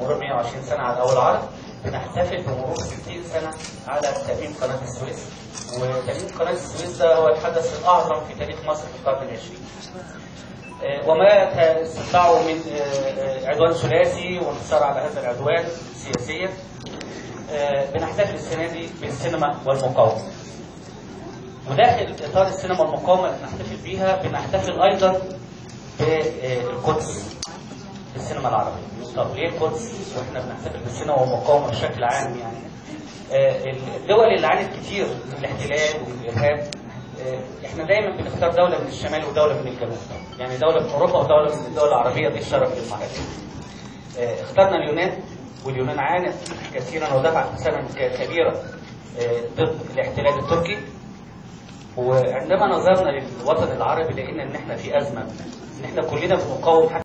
مرور 120 سنه على اول عرض بنحتفل بمرور 60 سنه على تاميم قناه السويس وتاميم قناه السويس ده هو الحدث الاعظم في تاريخ مصر في القرن العشرين. آه، وما استطاعوا من آه، آه، عدوان ثلاثي وانتصار على هذا العدوان سياسيا آه، بنحتفل السنه دي بالسينما والمقاومه. وداخل اطار السينما والمقاومه اللي بنحتفل بيها بنحتفل ايضا بالقدس في السينما العربيه. طب ليه القدس واحنا بنحتفل بالسينما والمقاومه بشكل عام يعني؟ آه، الدول اللي عانت كتير من الاحتلال والارهاب آه، احنا دايما بنختار دوله من الشمال ودوله من الجنوب يعني دوله من اوروبا ودوله من الدول العربيه دي الشرف للمعركه آه، اخترنا اليونان واليونان عانت كثيرا ودفعت ثمن ك- كبيرا آه، ضد الاحتلال التركي وعندما نظرنا للوطن العربي لقينا ان احنا في ازمه ان احنا كلنا بنقاوم حتى